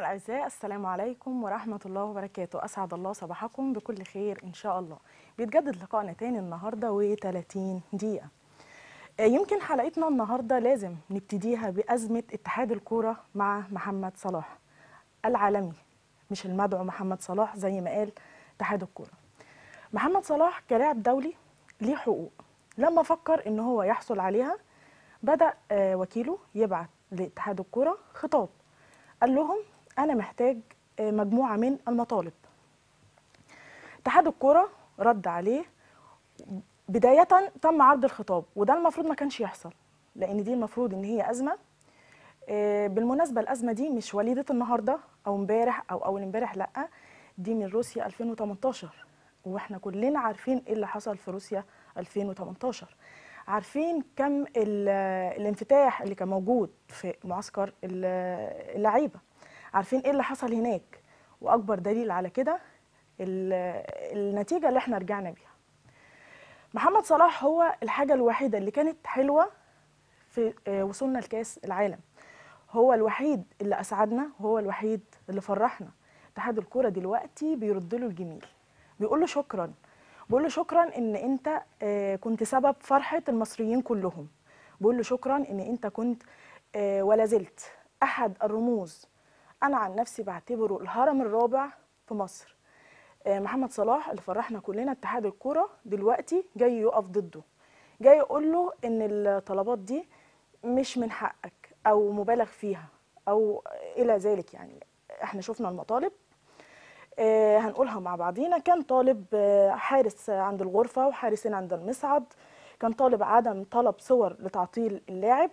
الأعزاء السلام عليكم ورحمة الله وبركاته أسعد الله صباحكم بكل خير إن شاء الله بيتجدد لقائنا تاني النهاردة و30 دقيقة آه، يمكن حلقتنا النهاردة لازم نبتديها بأزمة اتحاد الكورة مع محمد صلاح العالمي مش المدعو محمد صلاح زي ما قال اتحاد الكورة محمد صلاح كلاعب دولي ليه حقوق لما فكر ان هو يحصل عليها بدأ آه، وكيله يبعت لاتحاد الكورة خطاب قال لهم انا محتاج آه، مجموعة من المطالب اتحاد الكورة رد عليه بداية تم عرض الخطاب وده المفروض ما كانش يحصل لان دي المفروض ان هي ازمة آه، بالمناسبة الازمة دي مش وليدة النهاردة او امبارح او اول امبارح لا دي من روسيا 2018 واحنا كلنا عارفين ايه اللي حصل في روسيا 2018 عارفين كم ال- الانفتاح اللي كان موجود في معسكر ال- اللعيبه عارفين ايه اللي حصل هناك واكبر دليل على كده ال- النتيجه اللي احنا رجعنا بيها محمد صلاح هو الحاجه الوحيده اللي كانت حلوه في آه، وصولنا لكاس العالم هو الوحيد اللي اسعدنا وهو الوحيد اللي فرحنا اتحاد الكوره دلوقتي بيرد له الجميل بيقول له شكرا بيقول له شكرا ان انت آه، كنت سبب فرحه المصريين كلهم بيقول له شكرا ان انت كنت آه، ولا زلت احد الرموز انا عن نفسي بعتبره الهرم الرابع في مصر آه، محمد صلاح اللي فرحنا كلنا اتحاد الكوره دلوقتي جاي يقف ضده جاي يقول له ان الطلبات دي مش من حقك او مبالغ فيها او الى ذلك يعني احنا شفنا المطالب آه، هنقولها مع بعضينا كان طالب آه، حارس عند الغرفة وحارسين عند المصعد كان طالب عدم طلب صور لتعطيل اللاعب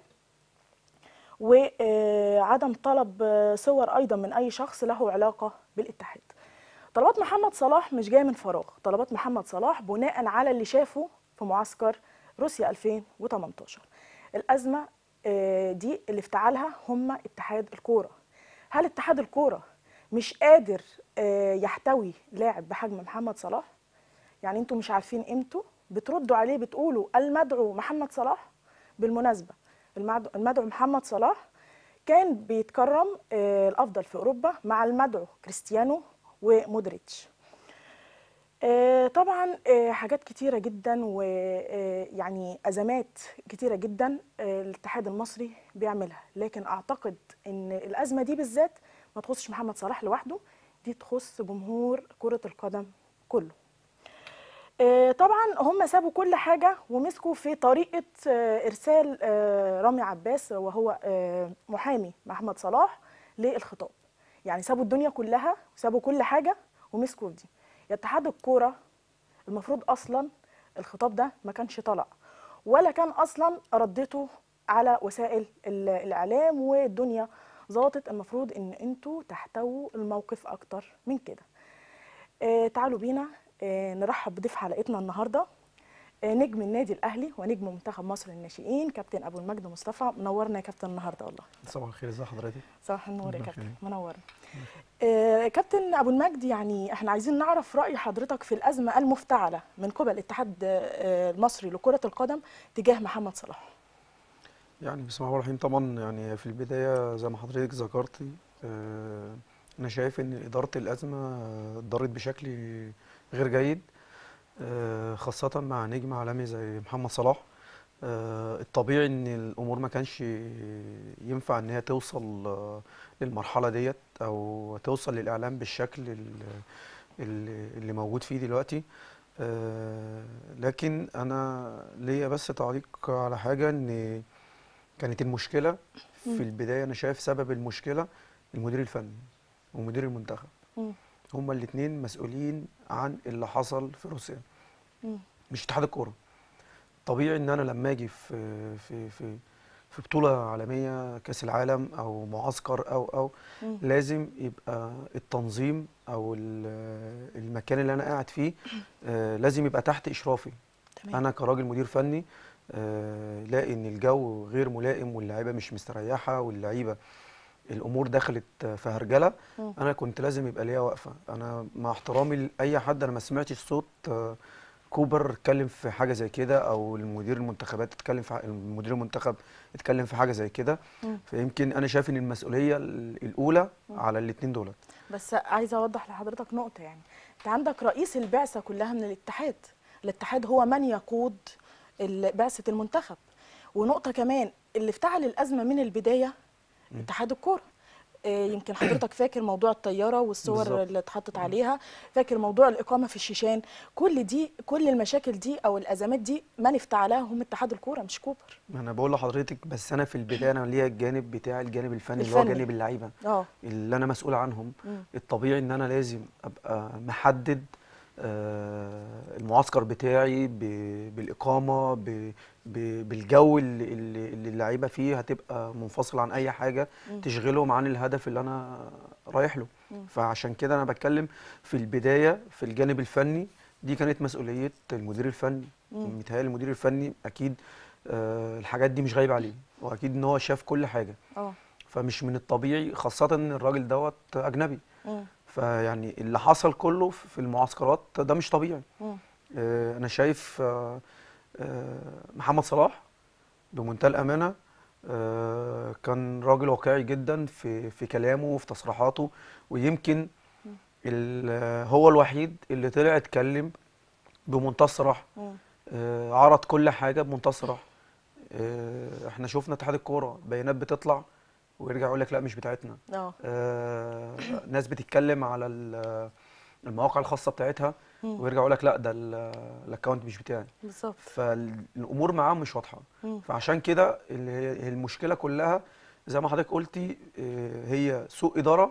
وعدم طلب آه، صور أيضا من أي شخص له علاقة بالاتحاد طلبات محمد صلاح مش جاية من فراغ طلبات محمد صلاح بناء على اللي شافه في معسكر روسيا 2018 الأزمة آه، دي اللي افتعلها هم اتحاد الكورة هل اتحاد الكورة مش قادر آه، يحتوي لاعب بحجم محمد صلاح يعني انتوا مش عارفين قيمته بتردوا عليه بتقولوا المدعو محمد صلاح بالمناسبة المدعو المدعو محمد صلاح كان بيتكرم آه، الأفضل في أوروبا مع المدعو كريستيانو ومودريتش آه، طبعا آه، حاجات كتيرة جدا ويعني أزمات كتيرة جدا آه، الاتحاد المصري بيعملها لكن أعتقد أن الأزمة دي بالذات ما تخصش محمد صلاح لوحده دي تخص جمهور كرة القدم كله آه، طبعا هم سابوا كل حاجة ومسكوا في طريقة آه، إرسال آه، رامي عباس وهو آه، محامي محمد صلاح للخطاب يعني سابوا الدنيا كلها وسابوا كل حاجة ومسكوا في دي يا اتحاد الكورة المفروض أصلا الخطاب ده ما كانش طلع ولا كان أصلا ردته على وسائل ال- الإعلام والدنيا ظبطت المفروض إن أنتوا تحتووا الموقف أكتر من كده آه تعالوا بينا آه نرحب بضيف حلقتنا النهارده آه نجم النادي الاهلي ونجم منتخب مصر للناشئين كابتن ابو المجد مصطفى منورنا يا كابتن النهارده والله صباح الخير ازي حضرتك صباح النور يا الله كابتن يخليك. منورنا آه كابتن ابو المجد يعني احنا عايزين نعرف راي حضرتك في الازمه المفتعله من قبل الاتحاد آه المصري لكره القدم تجاه محمد صلاح يعني بسم الله الرحمن الرحيم طبعا يعني في البدايه زي ما حضرتك ذكرتي آه، انا شايف ان اداره الازمه آه، اتدارت بشكل غير جيد آه، خاصه مع نجم عالمي زي محمد صلاح آه، الطبيعي ان الامور ما كانش ينفع ان هي توصل آه، للمرحله ديت او توصل للاعلام بالشكل ال- اللي اللي موجود فيه دلوقتي آه، لكن انا ليا بس تعليق على حاجه ان كانت المشكله مم. في البدايه انا شايف سبب المشكله المدير الفني ومدير المنتخب مم. هما الاثنين مسؤولين عن اللي حصل في روسيا مم. مش اتحاد الكوره طبيعي ان انا لما اجي في في في في بطوله عالميه كاس العالم او معسكر او او مم. لازم يبقى التنظيم او ال- المكان اللي انا قاعد فيه آه، لازم يبقى تحت اشرافي تمام انا كراجل مدير فني آه، لاقي ان الجو غير ملائم واللعيبه مش مستريحه واللعيبه الامور دخلت في هرجله مم. انا كنت لازم يبقى ليا وقفه انا مع احترامي لاي حد انا ما سمعتش صوت آه، كوبر اتكلم في حاجه زي كده او المدير المنتخبات اتكلم في ح- المدير المنتخب اتكلم في حاجه زي كده مم. فيمكن انا شايف ان المسؤوليه ال- الاولى على الاثنين دولت بس عايزه اوضح لحضرتك نقطه يعني انت عندك رئيس البعثه كلها من الاتحاد الاتحاد هو من يقود ال- بعثه المنتخب ونقطه كمان اللي افتعل الازمه من البدايه اتحاد الكوره آه، يمكن حضرتك فاكر موضوع الطياره والصور بالظبط. اللي اتحطت عليها فاكر موضوع الاقامه في الشيشان كل دي كل المشاكل دي او الازمات دي من افتعلها هم اتحاد الكوره مش كوبر ما انا بقول لحضرتك بس انا في البدايه انا ليا الجانب بتاعي الجانب الفني اللي هو الفني. جانب اللعيبه اه اللي انا مسؤول عنهم مم. الطبيعي ان انا لازم ابقى محدد آه، المعسكر بتاعي ب- بالاقامه ب- ب- بالجو اللي اللي اللي اللعيبه فيه هتبقى منفصل عن اي حاجه مم. تشغلهم عن الهدف اللي انا رايح له مم. فعشان كده انا بتكلم في البدايه في الجانب الفني دي كانت مسؤوليه المدير الفني مم. متهيألي المدير الفني اكيد آه، الحاجات دي مش غايبه عليه واكيد ان هو شاف كل حاجه اه فمش من الطبيعي خاصه ان الراجل دوت اجنبي مم. فيعني اللي حصل كله في المعسكرات ده مش طبيعي مم. آه، انا شايف آه، آه، محمد صلاح بمنتهى الامانه آه، كان راجل واقعي جدا في في كلامه وفي تصريحاته ويمكن ال- هو الوحيد اللي طلع اتكلم بمنتهى الصراحه مم. آه، عرض كل حاجه بمنتهى الصراحه آه، احنا شفنا اتحاد الكوره بيانات بتطلع ويرجع يقول لك لا مش بتاعتنا اه آه، ناس بتتكلم على ال- المواقع الخاصه بتاعتها مم. ويرجع يقول لك لا ده ال- الاكونت مش بتاعي بالظبط فالامور معاه مش واضحه مم. فعشان كده اللي هي هي المشكله كلها زي ما حضرتك قلتي آه، هي سوء اداره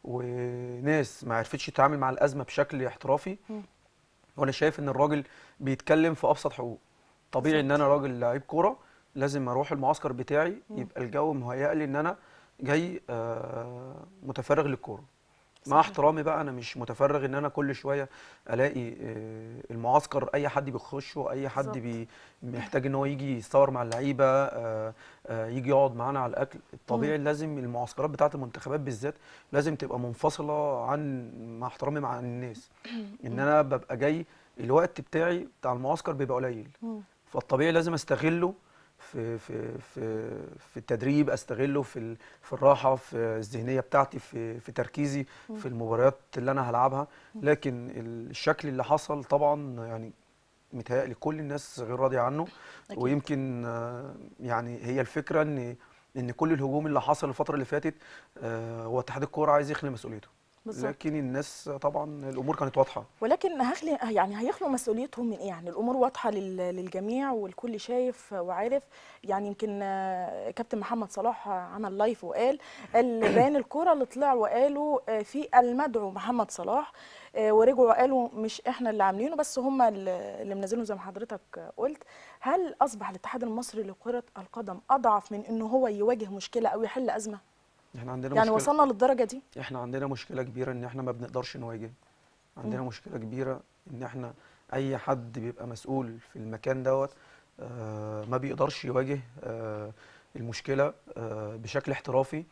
وناس ما عرفتش تتعامل مع الازمه بشكل احترافي مم. وانا شايف ان الراجل بيتكلم في ابسط حقوق طبيعي ان انا راجل لعيب كوره لازم اروح المعسكر بتاعي يبقى الجو مهيأ لي ان انا جاي آه، متفرغ للكوره مع صحيح. احترامي بقى انا مش متفرغ ان انا كل شويه الاقي آه، المعسكر اي حد بيخشه اي حد بالظبط. بي محتاج ان هو يجي يتصور مع اللعيبه آه، آه، يجي يقعد معانا على الاكل الطبيعي لازم المعسكرات بتاعه المنتخبات بالذات لازم تبقى منفصله عن مع احترامي مع الناس ان انا ببقى جاي الوقت بتاعي بتاع المعسكر بيبقى قليل مم. فالطبيعي لازم استغله في في في في التدريب استغله في ال- في الراحه في الذهنيه بتاعتي في في تركيزي في المباريات اللي انا هلعبها لكن الشكل اللي حصل طبعا يعني متهيألي كل الناس غير راضيه عنه أكيد. ويمكن آه، يعني هي الفكره ان ان كل الهجوم اللي حصل الفتره اللي فاتت آه، هو اتحاد الكوره عايز يخلي مسؤوليته بالظبط لكن الناس طبعا الامور كانت واضحه ولكن هخلي يعني هيخلوا مسؤوليتهم من ايه يعني الامور واضحه لل- للجميع والكل شايف وعارف يعني يمكن آه، كابتن محمد صلاح عمل لايف وقال قال بيان الكوره اللي طلع وقالوا آه، في المدعو محمد صلاح آه، ورجعوا قالوا مش احنا اللي عاملينه بس هم اللي اللي منزلينه زي ما حضرتك قلت هل اصبح الاتحاد المصري لكره القدم اضعف من انه هو يواجه مشكله او يحل ازمه احنا عندنا يعني مشكله وصلنا للدرجه دي احنا عندنا مشكله كبيره ان احنا ما بنقدرش نواجه عندنا مشكله كبيره ان احنا اي حد بيبقى مسؤول في المكان دوت آه، ما بيقدرش يواجه آه، المشكله آه، بشكل احترافي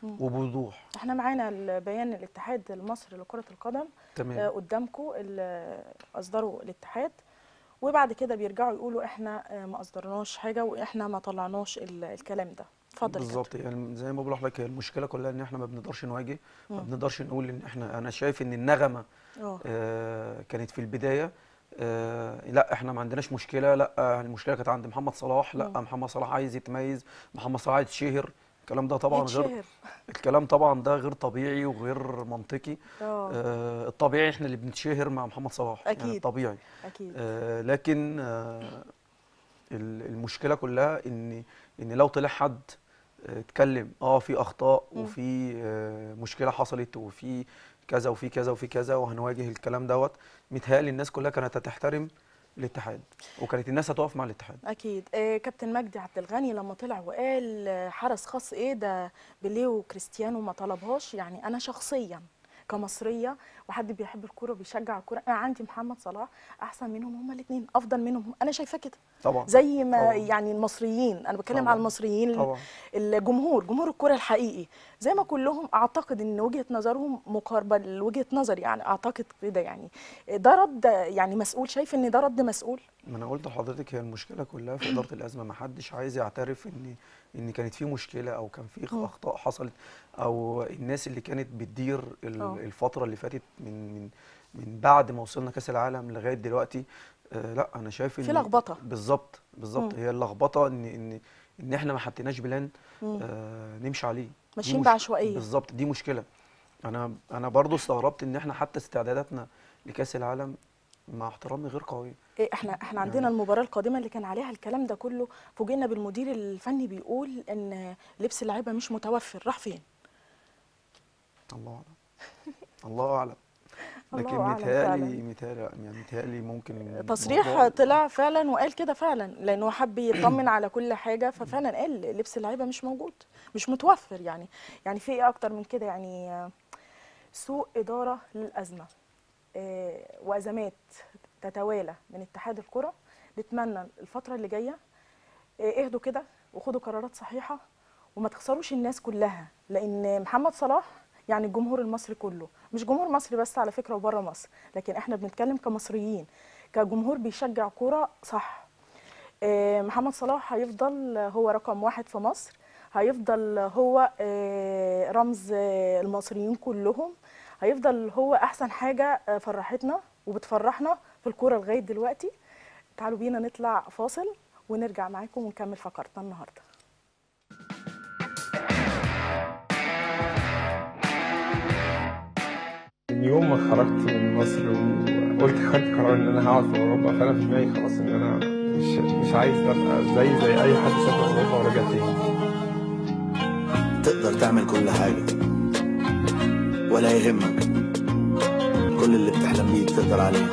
وبوضوح احنا معانا البيان الاتحاد المصري لكره القدم آه، تمام قدامكم اللي اصدروا الاتحاد وبعد كده بيرجعوا يقولوا احنا آه، ما اصدرناش حاجه واحنا ما طلعناش ال- الكلام ده اتفضل يا بالظبط يعني زي ما بقول لحضرتك هي المشكله كلها ان احنا ما بنقدرش نواجه ما مم. بنقدرش نقول ان احنا انا شايف ان النغمه كابتن. اه آه، كانت في البدايه آه، لا احنا ما عندناش مشكله لا آه، المشكله كانت عند محمد صلاح لا مم. محمد صلاح عايز يتميز محمد صلاح عايز يتشهر الكلام ده طبعا غير يتشهر الكلام طبعا ده غير طبيعي وغير منطقي اه آه الطبيعي احنا اللي بنتشهر مع محمد صلاح يعني أكيد. الطبيعي اكيد آه لكن آه ال- المشكله كلها ان ان لو طلع حد آه، اتكلم اه في اخطاء مم. وفي آه مشكله حصلت وفي كذا وفي كذا وفي كذا وهنواجه الكلام دوت متهيألي الناس كلها كانت هتحترم الاتحاد وكانت الناس هتقف مع الاتحاد اكيد آه كابتن مجدي عبد الغني لما طلع وقال آه، حرس خاص ايه ده بيليه وكريستيانو ما طلبهاش يعني انا شخصيا كمصريه وحد بيحب الكوره وبيشجع الكوره انا عندي محمد صلاح احسن منهم هما الاثنين افضل منهم انا شايفاه كده طبعا زي ما طبعا. يعني المصريين انا بتكلم طبعا. على المصريين طبعا الجمهور جمهور الكرة الحقيقي زي ما كلهم اعتقد ان وجهة نظرهم مقاربة لوجهة نظر يعني اعتقد كده يعني ده رد يعني مسؤول شايف ان ده رد مسؤول ما انا قلت لحضرتك هي المشكله كلها في اداره الازمه ما حدش عايز يعترف ان ان كانت في مشكله او كان في مم. اخطاء حصلت او الناس اللي كانت بتدير ال- اه. الفتره اللي فاتت من من من بعد ما وصلنا كاس العالم لغايه دلوقتي آه لا انا شايف في ان لخبطة. بالظبط بالظبط مم. هي اللخبطه ان ان ان احنا ما حطيناش بلان مم. آه نمشي عليه دي ماشيين مش- بعشوائية. بالظبط دي مشكله انا انا برضو استغربت ان احنا حتى استعداداتنا لكاس العالم مع احترامي غير قويه إيه احنا احنا عندنا يعني- المباراة القادمة اللي كان عليها الكلام ده كله فوجئنا بالمدير الفني بيقول ان لبس اللعيبة مش متوفر راح فين الله اعلم الله اعلم الله لكن أعلم متهيألي فعلاً. متهيألي يعني متهيألي ممكن تصريح الموضوع- طلع فعلا وقال كده فعلا لانه حب يطمن على كل حاجه ففعلا قال لبس اللعيبه مش موجود مش متوفر يعني يعني في ايه اكتر من كده يعني آه، سوء اداره للازمه آه، وازمات تتوالى من اتحاد الكره نتمنى الفتره اللي جايه آه، اهدوا كده وخدوا قرارات صحيحه وما تخسروش الناس كلها لان محمد صلاح يعني الجمهور المصري كله مش جمهور مصري بس على فكره وبره مصر لكن احنا بنتكلم كمصريين كجمهور بيشجع كوره صح آه، محمد صلاح هيفضل هو رقم واحد في مصر هيفضل هو آه، رمز آه، المصريين كلهم هيفضل هو احسن حاجه آه، فرحتنا وبتفرحنا في الكوره لغايه دلوقتي تعالوا بينا نطلع فاصل ونرجع معاكم ونكمل فقرتنا النهارده من يوم ما خرجت من مصر وقلت خدت قرار ان انا هقعد في اوروبا فانا في دماغي خلاص ان انا مش مش عايز ابقى زي زي اي حد سافر اوروبا ورجع تاني تقدر تعمل كل حاجة ولا يهمك كل اللي بتحلم بيه تقدر عليه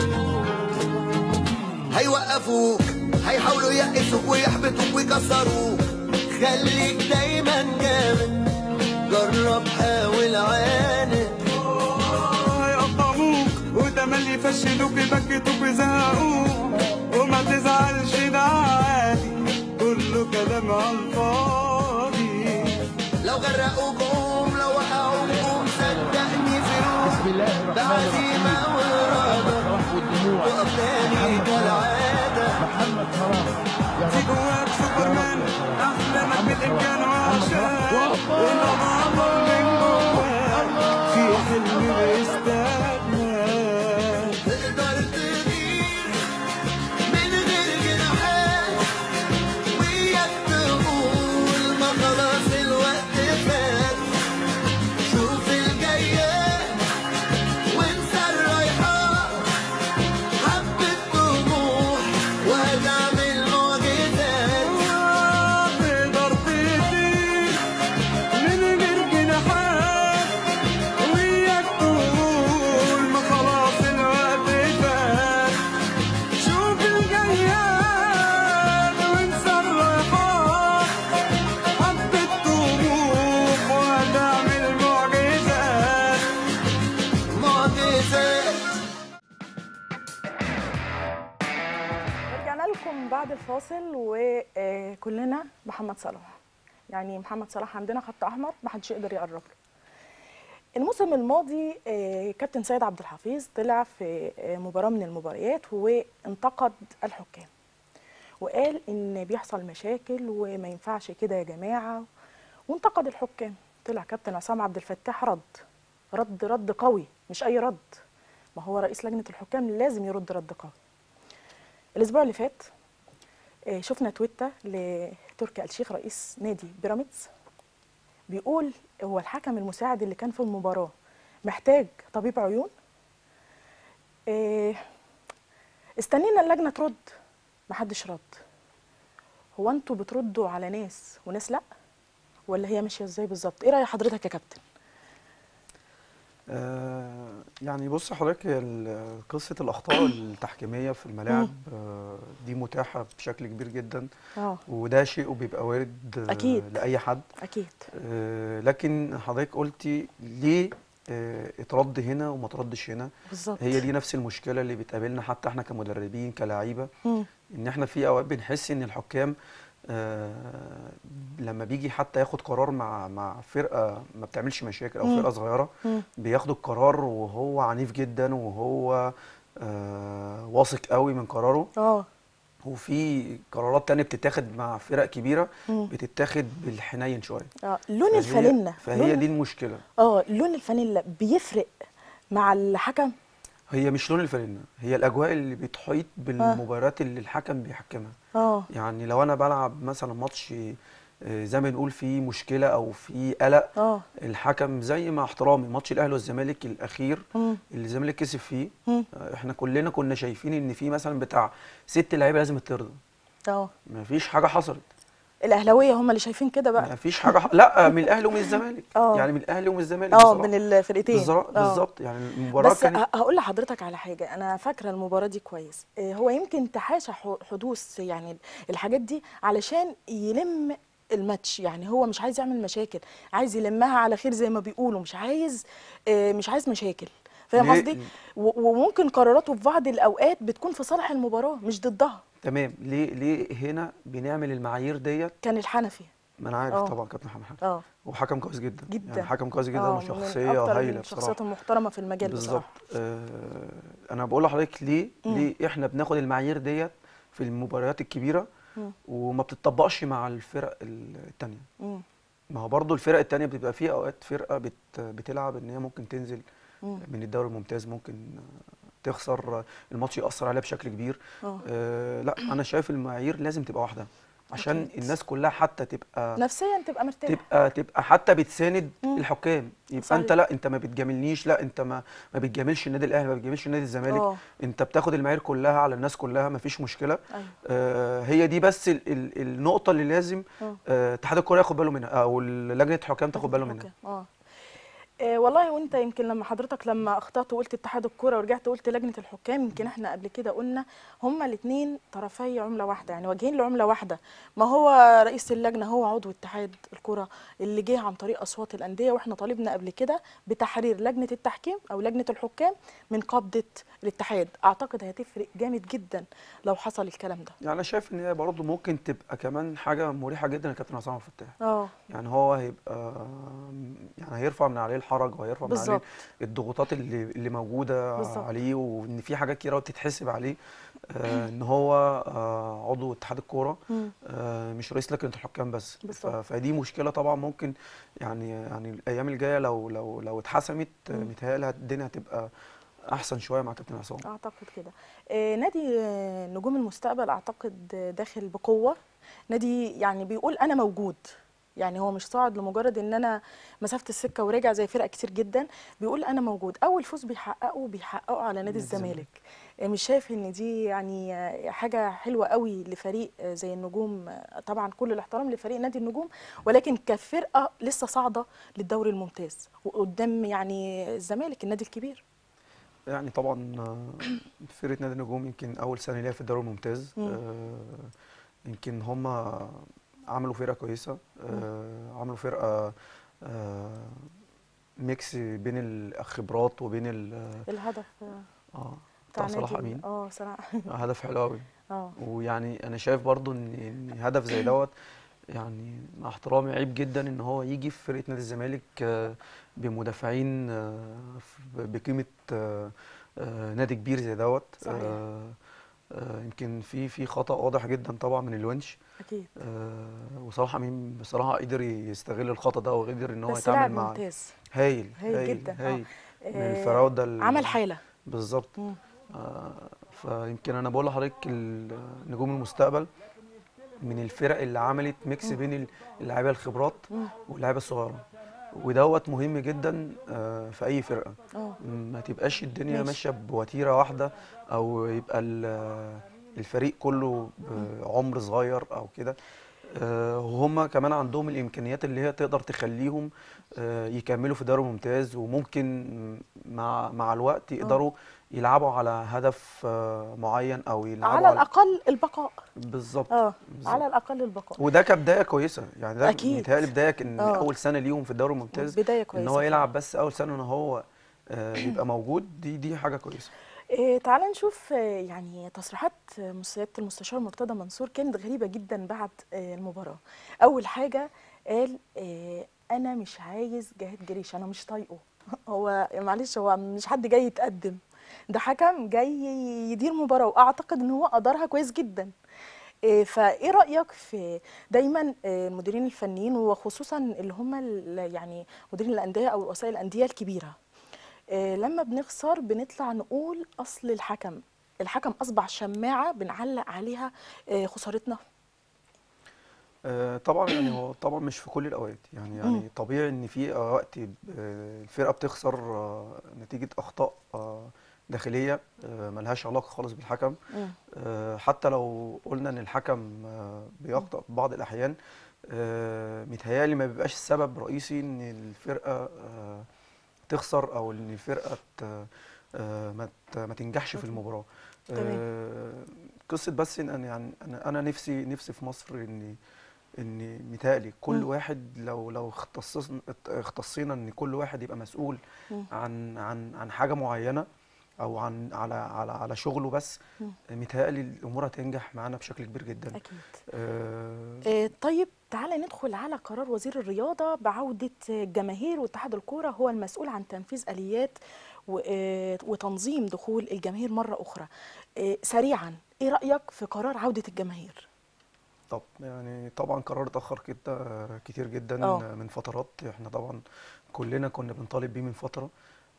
هيوقفوك هيحاولوا يقسوك ويحبطوك ويكسروك خليك دايما جامد جرب حاول عاند هيقطعوك وتملي يفشلوك يبكتوك ويزهقوك وما تزعلش ده عادي كله كلام على الفاضي لو غرقوك قوم لو وقعوك قوم صدقني فيهم بعزيمة وإرادة وقف تاني كالعادة في جواك سوبرمان احلامك بالامكان وعشان الأضعف من جواك في حلم بيستناك تقدر تغير من غير جناحات وياك تقول ما خلاص الوقت فات شوف الجايات وانسى الرايحات حبة طموح وهتعمل معجزات تقدر تطير من غير جناحات وياك تقول ما خلاص الوقت فات شوف الجياد وانسى الرايحات حبة طموح وهتعمل معجزات معجزات رجعنا لكم بعد الفاصل وكلنا محمد صلاح يعني محمد صلاح عندنا خط احمر ما حدش يقدر يقرب له الموسم الماضي آه، كابتن سيد عبد الحفيظ طلع في آه، مباراه من المباريات وانتقد الحكام وقال ان بيحصل مشاكل وما ينفعش كده يا جماعه وانتقد الحكام طلع كابتن عصام عبد الفتاح رد رد رد قوي مش اي رد ما هو رئيس لجنه الحكام لازم يرد رد قوي الاسبوع اللي فات آه، شفنا تويتة لتركي آل الشيخ رئيس نادي بيراميدز بيقول هو الحكم المساعد اللي كان في المباراة محتاج طبيب عيون آه، استنينا اللجنة ترد محدش رد هو انتوا بتردوا على ناس وناس لا ولا هي ماشية ازاي بالظبط ايه رأي حضرتك يا كابتن آه يعني بص حضرتك هي ال- قصة الأخطاء التحكيمية في الملاعب آه دي متاحة بشكل كبير جدا اه وده شيء وبيبقى وارد آه، أكيد. لأي حد اكيد آه لكن حضرتك قلتي ليه آه، اترد هنا وما تردش هنا بالظبط هي دي نفس المشكله اللي بتقابلنا حتى احنا كمدربين كلاعيبه مم. ان احنا في اوقات بنحس ان الحكام آه، لما بيجي حتى ياخد قرار مع مع فرقه ما بتعملش مشاكل او مم. فرقه صغيره مم. بياخدوا القرار وهو عنيف جدا وهو آه، واثق قوي من قراره اه وفي قرارات تانية بتتاخد مع فرق كبيرة مم. بتتاخد بالحنين شوية اه لون فهي- الفانيلا فهي لون- دي المشكلة اه لون الفانيلا بيفرق مع الحكم هي مش لون الفانلة هي الأجواء اللي بتحيط بالمباريات اللي الحكم بيحكمها اه يعني لو أنا بلعب مثلا ماتش آه، زي ما نقول فيه مشكلة أو فيه قلق اه الحكم زي مع احترامي ماتش الأهلي والزمالك الأخير مم. اللي الزمالك كسب فيه مم. آه، احنا كلنا كنا شايفين ان في مثلا بتاع ست لعيبه لازم يطردوا اه مفيش حاجه حصلت الاهلاويه هم اللي شايفين كده بقى ما فيش حاجه ح... لا من الاهلي ومن الزمالك آه. يعني من الاهلي ومن الزمالك اه بصراحة. من الفرقتين بالظبط آه. بالظبط يعني المباراه بس كانت ه- هقول لحضرتك على حاجه انا فاكره المباراه دي كويس آه، هو يمكن تحاشى ح- حدوث يعني الحاجات دي علشان يلم الماتش يعني هو مش عايز يعمل مشاكل عايز يلمها على خير زي ما بيقولوا مش عايز آه، مش عايز مشاكل فاهم ليه؟ قصدي و- وممكن قراراته في بعض الاوقات بتكون في صالح المباراه مش ضدها تمام ليه ليه هنا بنعمل المعايير ديت كان الحنفي ما انا عارف آه. طبعا كابتن محمد حنفي اه وحكم كويس جدا جدا يعني حكم كويس جدا آه، من وشخصيه أكتر هايله الشخصيات بصراحه المحترمه في المجال بالظبط بصراحه آه انا بقول لحضرتك ليه مم. ليه احنا بناخد المعايير ديت في المباريات الكبيره مم. وما بتطبقش مع الفرق ال- التانيه مم. ما هو برضو الفرق التانية بتبقى في اوقات فرقه بت بتلعب ان هي ممكن تنزل مم. من الدوري الممتاز ممكن تخسر الماتش يأثر عليها بشكل كبير اه آه لا انا شايف المعايير لازم تبقى واحده عشان أكيد. الناس كلها حتى تبقى نفسيا تبقى مرتاح تبقى تبقى حتى بتساند مم. الحكام يبقى صحيح. انت لا انت ما بتجاملنيش لا انت ما ما بتجاملش النادي الاهلي ما بتجاملش نادي الزمالك اه انت بتاخد المعايير كلها على الناس كلها ما فيش مشكله ايوه آه هي دي بس ال ال النقطه اللي لازم اه آه، اتحاد الكوره ياخد باله منها او لجنه الحكام تاخد باله منها أوكي. اه آه، والله وانت يمكن لما حضرتك لما اخطات وقلت اتحاد الكوره ورجعت قلت لجنه الحكام يمكن احنا قبل كده قلنا هما الاثنين طرفي عمله واحده يعني وجهين لعمله واحده ما هو رئيس اللجنه هو عضو اتحاد الكوره اللي جه عن طريق اصوات الانديه واحنا طالبنا قبل كده بتحرير لجنه التحكيم او لجنه الحكام من قبضه الاتحاد اعتقد هتفرق جامد جدا لو حصل الكلام ده يعني انا شايف ان هي برضه ممكن تبقى كمان حاجه مريحه جدا لكابتن عصام عبد الفتاح اه يعني هو هيبقى يعني هيرفع من عليه الحرج وهيرفع من عليه بالظبط الضغوطات اللي اللي موجوده بالظبط. عليه وان في حاجات كتيره بتتحسب عليه آه ان هو آه عضو اتحاد الكوره مم. آه مش رئيس لجنه الحكام بس ف- بالظبط. فدي مشكله طبعا ممكن يعني يعني الايام الجايه لو لو لو اتحسمت آه، مم. متهيألي الدنيا هتبقى احسن شويه مع كابتن عصام اعتقد كده آه، نادي آه، نجوم المستقبل اعتقد آه، داخل بقوه نادي يعني بيقول انا موجود يعني هو مش صاعد لمجرد ان انا مسافه السكه ورجع زي فرق كتير جدا بيقول انا موجود اول فوز بيحققه بيحققه على نادي نادي الزمالك. الزمالك آه، مش شايف ان دي يعني آه، حاجه حلوه قوي لفريق آه، زي النجوم آه، طبعا كل الاحترام لفريق نادي النجوم ولكن كفرقه لسه صاعده للدوري الممتاز وقدام يعني الزمالك النادي الكبير يعني طبعا آه، فرقه نادي النجوم يمكن اول سنه ليها في الدوري الممتاز مم. آه، يمكن هم عملوا فرقه كويسه آه، عملوا فرقه آه، ميكس بين الخبرات وبين ال- الهدف آه، اه بتاع صلاح نادي- امين اه صلاح هدف حلو قوي اه ويعني انا شايف برضو ان ان هدف زي دوت يعني مع احترامي عيب جدا ان هو يجي في فرقه نادي الزمالك آه، بمدافعين آه، ف- بقيمه آه، آه، نادي كبير زي دوت صحيح. آه، آه، يمكن في في خطا واضح جدا طبعا من الونش اكيد آه، وصلاح امين بصراحه قدر يستغل الخطا ده وقدر ان هو بس لاعب يتعامل مع ممتاز هايل هايل جدا، آه. هايل من آه، الفراوده ال- عمل حاله بالظبط مم. آه، فيمكن انا بقول لحضرتك ال- نجوم المستقبل من الفرق اللي عملت ميكس بين ال- اللعيبه الخبرات مم. واللعيبه الصغيره ودوت مهم جدا آه، في اي فرقه اه ما تبقاش الدنيا ماشي. ماشيه بوتيره واحده او يبقى ال- الفريق كله بعمر صغير او كده آه، وهم كمان عندهم الامكانيات اللي هي تقدر تخليهم آه، يكملوا في دوري ممتاز وممكن مع مع الوقت يقدروا يلعبوا على هدف آه، معين او يلعبوا على الاقل البقاء بالظبط اه بالظبط. على الاقل البقاء وده كبدايه كويسه يعني ده أكيد. متهيألي بدايه ان آه. اول سنه ليهم في الدوري الممتاز بدايه ان كويسه هو فعلاً. يلعب بس اول سنه ان هو آه، يبقى موجود دي دي حاجه كويسه إيه تعال نشوف آه، يعني تصريحات آه، سيادة المستشار مرتضى منصور كانت غريبة جدا بعد آه، المباراة أول حاجة قال آه، أنا مش عايز جهاد جريش أنا مش طايقه هو معلش هو مش حد جاي يتقدم ده حكم جاي يدير مباراة وأعتقد إن هو أدارها كويس جدا إيه، فايه رايك في دايما آه، المديرين الفنيين وخصوصا اللي هم ال- يعني مديرين الانديه او رؤساء الانديه الكبيره آه، لما بنخسر بنطلع نقول اصل الحكم الحكم اصبح شماعه بنعلق عليها آه، خسارتنا آه، طبعا يعني هو طبعا مش في كل الاوقات يعني يعني طبيعي ان في وقت آه، الفرقه بتخسر آه، نتيجه اخطاء آه، داخليه آه، ملهاش علاقه خالص بالحكم مم. آه، حتى لو قلنا ان الحكم آه، بيخطئ في بعض الاحيان آه، متهيألي ما بيبقاش السبب رئيسي ان الفرقه آه، تخسر او ان الفرقه ت- آه، ما ت- ما تنجحش في المباراه تمام. آه، قصه بس ان أنا يعني انا انا نفسي نفسي في مصر ان ان متهيألي كل مم. واحد لو لو اختصصنا اختصينا ان كل واحد يبقى مسؤول مم. عن عن عن حاجه معينه او عن على على على شغله بس مم. متهيألي الامور هتنجح معانا بشكل كبير جدا اكيد آه، آه، طيب تعالى ندخل على قرار وزير الرياضة بعودة الجماهير واتحاد الكورة هو المسؤول عن تنفيذ آليات و- آه، وتنظيم دخول الجماهير مرة أخرى آه، سريعا إيه رأيك في قرار عودة الجماهير؟ طب يعني طبعا قرار اتأخر كده كتير جدا آه. من فترات احنا طبعا كلنا كنا بنطالب بيه من فترة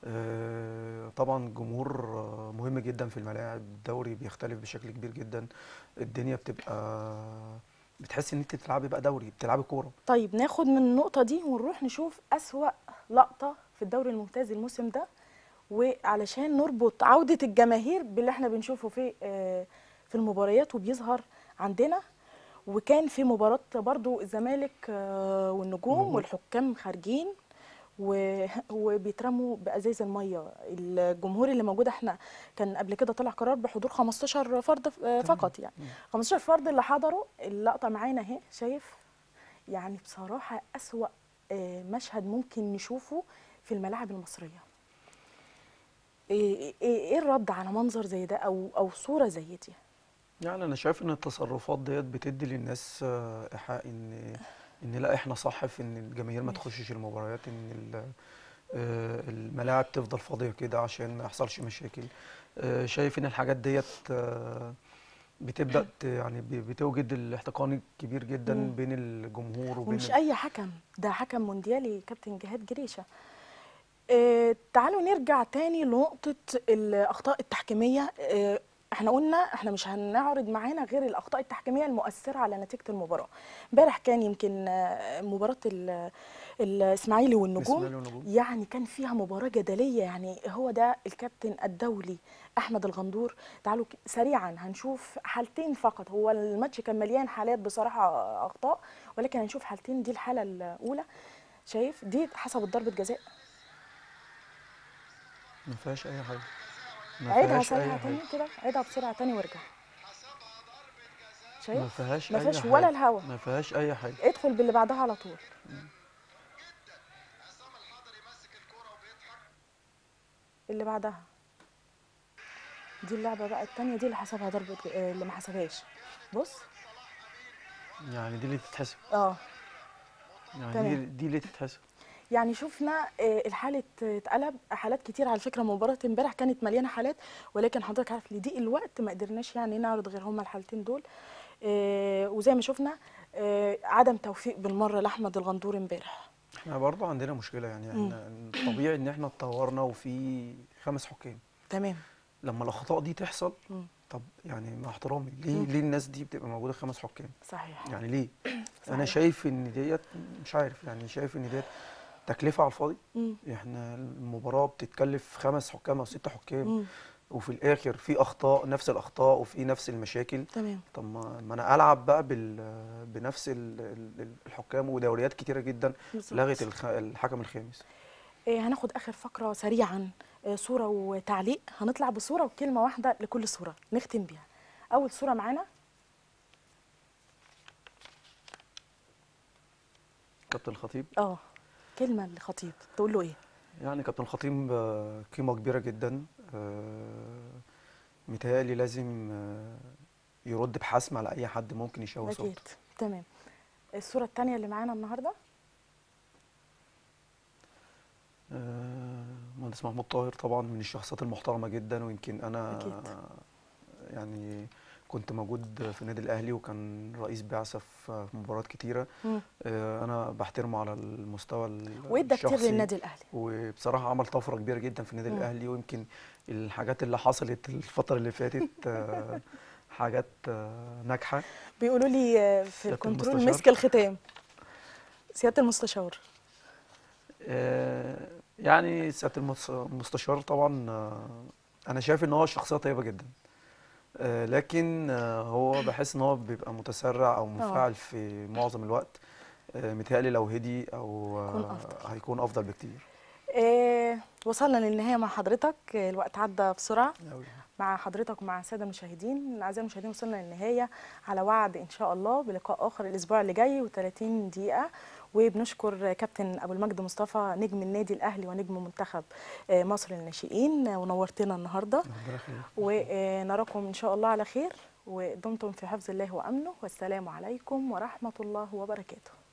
آه، طبعا جمهور آه، مهم جدا في الملاعب الدوري بيختلف بشكل كبير جدا الدنيا بتبقى بتحس ان انت بتلعبي بقى دوري بتلعبي كورة طيب ناخد من النقطة دي ونروح نشوف أسوأ لقطة في الدوري الممتاز الموسم ده وعلشان نربط عودة الجماهير باللي احنا بنشوفه في آه، في المباريات وبيظهر عندنا وكان في مباراة برضو الزمالك آه، والنجوم النجوم. والحكام خارجين و- وبيترموا بأزايز المية الجمهور اللي موجود احنا كان قبل كده طلع قرار بحضور 15 فرد ف- آه، فقط يعني 15 فرد اللي حضروا اللقطة معانا اهي شايف يعني بصراحة أسوأ آه، مشهد ممكن نشوفه في الملاعب المصرية ايه ايه إيه الرد على منظر زي ده او او صورة زي دي يعني انا شايف ان التصرفات ديت بتدي للناس آه، ايحاء ان ان لا احنا صح في ان الجماهير ما تخشش المباريات ان ال- آه، الملاعب تفضل فاضيه كده عشان ما يحصلش مشاكل آه، شايف ان الحاجات ديت آه، بتبدا ت- يعني ب- بتوجد الاحتقان الكبير جدا مم. بين الجمهور وبين ومش اي حكم ده حكم مونديالي كابتن جهاد جريشة اه تعالوا نرجع تاني لنقطة الأخطاء التحكيمية اه احنا قلنا احنا مش هنعرض معانا غير الأخطاء التحكيمية المؤثرة على نتيجة المباراة امبارح كان يمكن آه، مباراة ال- الإسماعيلي والنجوم الإسماعيلي والنجوم. يعني كان فيها مباراة جدلية يعني هو ده الكابتن الدولي أحمد الغندور تعالوا ك- سريعا هنشوف حالتين فقط هو الماتش كان مليان حالات بصراحة أخطاء ولكن هنشوف حالتين دي الحالة الأولى شايف دي حسب ضربة جزاء ما فيهاش اي حاجه ما عيدها فيهاش اي سريعة حاجه تاني كده عيدها بسرعة تاني وارجع ما شايف فيهاش ما اي فيهاش حاجه ولا الهوا ما فيهاش اي حاجه ادخل باللي بعدها على طول اللي بعدها دي اللعبة بقى التانية دي اللي حسبها ضربة ج- آه، اللي ما حسبهاش بص يعني دي اللي تتحسب اه يعني تمام. دي دي اللي تتحسب يعني شفنا آه، الحالة اتقلب حالات كتير على فكرة مباراة امبارح كانت مليانة حالات ولكن حضرتك عارف لضيق الوقت ما قدرناش يعني نعرض غير هما الحالتين دول آه، وزي ما شفنا آه، عدم توفيق بالمرة لأحمد الغندور امبارح احنا برضو عندنا مشكلة يعني احنا طبيعي ان احنا اتطورنا وفي خمس حكام تمام لما الاخطاء دي تحصل مم. طب يعني مع احترامي ليه ليه الناس دي بتبقى موجودة خمس حكام صحيح يعني ليه صحيح. انا شايف ان ديت مش عارف يعني شايف ان ديت تكلفة على الفاضي مم. احنا المباراة بتتكلف خمس حكام او ست حكام مم. وفي الاخر في اخطاء نفس الاخطاء وفي نفس المشاكل تمام طب ما ما انا العب بقى بال بنفس ال- ال- الحكام ودوريات كتيره جدا بالظبط. لغت الخ- الحكم الخامس إيه هناخد اخر فقره سريعا إيه صوره وتعليق هنطلع بصوره وكلمه واحده لكل صوره نختم بيها اول صوره معانا كابتن الخطيب اه كلمه لخطيب تقول له ايه يعني كابتن الخطيب آه، قيمة كبيرة جدا آه، متهيألي لازم آه، يرد بحسم على أي حد ممكن يشوه اكيد صوته تمام الصوره الثانيه اللي معانا النهارده آه، مهندس محمود طاهر طبعا من الشخصيات المحترمة جدا ويمكن أنا أكيد. يعني كنت موجود في النادي الأهلي وكان رئيس بعثة في في مباريات كتيرة مم. آه، أنا بحترمه على المستوى ال- وادى كتير الشخصي. للنادي الاهلي وبصراحة عمل طفرة كبيرة جدا في النادي مم. الأهلي ويمكن الحاجات اللي حصلت الفترة اللي فاتت آه، حاجات آه، ناجحة بيقولوا لي آه، في سيادة الكنترول المستشار. مسك الختام سياده المستشار آه، يعني سيادة المس- المستشار طبعا آه، أنا شايف إن هو شخصية طيبة جدا آه، لكن آه، هو بحس إن هو بيبقى متسرع أو منفعل في معظم الوقت آه، متهيألي لو هدي أو يكون آه، أفضل. هيكون أفضل بكتير إيه وصلنا للنهايه مع حضرتك آه، الوقت عدى بسرعه أوي. مع حضرتك ومع الساده المشاهدين اعزائي المشاهدين وصلنا للنهايه على وعد ان شاء الله بلقاء اخر الاسبوع اللي جاي و30 دقيقه وبنشكر كابتن ابو المجد مصطفى نجم النادي الاهلي ونجم منتخب آه، مصر للناشئين آه، ونورتنا النهارده ربنا يخليك ونراكم ان شاء الله على خير ودمتم في حفظ الله وامنه والسلام عليكم ورحمه الله وبركاته